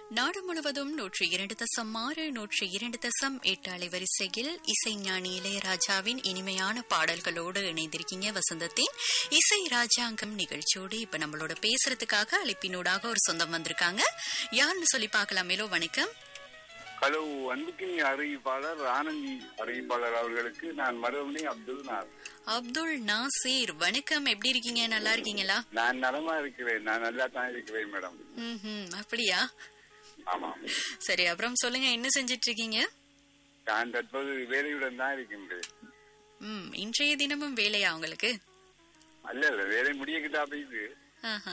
நாடு முழுவதும் நூற்றி இரண்டு தசம் ஆறு நூற்றி இரண்டு தசம் எட்டு அலைவரிசையில் இசைஞானி இளையராஜாவின் இனிமையான பாடல்களோடு இணைந்திருக்கீங்க வசந்தத்தின் இசை ராஜாங்கம் நிகழ்ச்சியோடு இப்ப நம்மளோட பேசுறதுக்காக அழைப்பினூடாக ஒரு சொந்தம் வந்திருக்காங்க யாருன்னு சொல்லி பார்க்கலாம் மேலோ வணக்கம் ஹலோ அன்புக்கினி அறிவிப்பாளர் ஆனந்தி அறிவிப்பாளர் அவர்களுக்கு நான் மறுபடி அப்துல் நார் அப்துல் நாசீர் வணக்கம் எப்படி இருக்கீங்க நல்லா இருக்கீங்களா நான் நலமா இருக்கிறேன் நான் நல்லா தான் இருக்கிறேன் மேடம் ம் அப்படியா ஆமா சரி அப்புறம் சொல்லுங்க என்ன செஞ்சிட்டு இருக்கீங்க நான் தற்போது வேலையுடன் தான் இருக்கின்றேன் ம் இன்றைய தினமும் வேலையா உங்களுக்கு அல்ல இல்ல வேலை முடியக்கிட்டா போயிது ஆஹா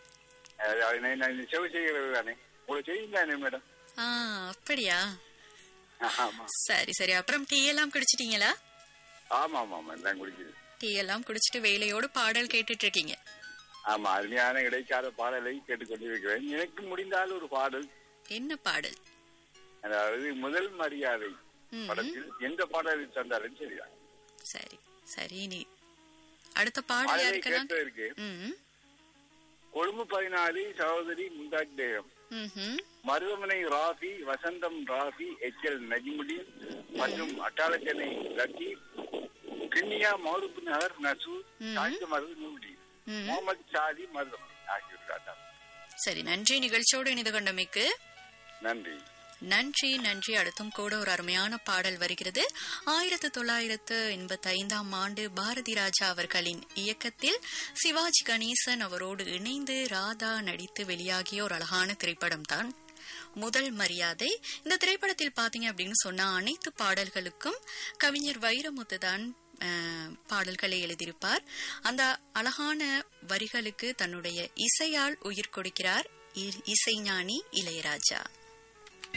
அதாவது நான் நான் இந்த செவ் செய்கிறது தானே உங்களை செய்யும் தானே மேடம் ஆ அப்படியா ஆமா சரி சரி அப்புறம் டீ எல்லாம் குடிச்சிட்டீங்களா ஆமா ஆமா ஆமா நான் குடிக்குது டீ எல்லாம் குடிச்சிட்டு வேலையோடு பாடல் கேட்டுட்டு இருக்கீங்க ஆமா அருமையான இடைக்கால பாடலை கேட்டுக்கொண்டிருக்கிறேன் எனக்கு முடிந்தால் ஒரு பாடல் என்ன பாடல் அதாவது முதல் மரியாதை ம். படத்தில் எந்த பாடலை தந்தாலும் சரிதான் சரி சரி நீ அடுத்த பாடல் பாடலை யாருக்கெல்லாம் கேட்டதற்கு ம் கொழும்பு பதினாலு சகோதரி முந்தாஜ் பேகம் ம்ஹும். மருதமனை ராஃபி வசந்தம் ராஃபி எச் எல் நஜிமுடின் மற்றும் அட்டாளச்சனை லக்கி கிண்ணியா மௌருப்பு நகர் நசூர் ம்ஹும். சாய்ந்த மருது நூடி ம். முகமது சாதி மருதமனை ஆகியோர் சரி நன்றி நிகழ்ச்சியோடு இணைந்து கொண்டமைக்கு நன்றி நன்றி நன்றி அடுத்தும் கூட ஒரு அருமையான பாடல் வருகிறது ஆயிரத்து தொள்ளாயிரத்து எண்பத்தி ஐந்தாம் ஆண்டு பாரதி ராஜா அவர்களின் இயக்கத்தில் சிவாஜி கணேசன் அவரோடு இணைந்து ராதா நடித்து வெளியாகிய ஒரு அழகான திரைப்படம் தான் முதல் மரியாதை இந்த திரைப்படத்தில் பாத்தீங்க அப்படின்னு சொன்னா அனைத்து பாடல்களுக்கும் கவிஞர் வைரமுத்து தான் அஹ், பாடல்களை எழுதியிருப்பார் அந்த அழகான வரிகளுக்கு தன்னுடைய இசையால் உயிர் கொடுக்கிறார் இ- இசைஞானி இளையராஜா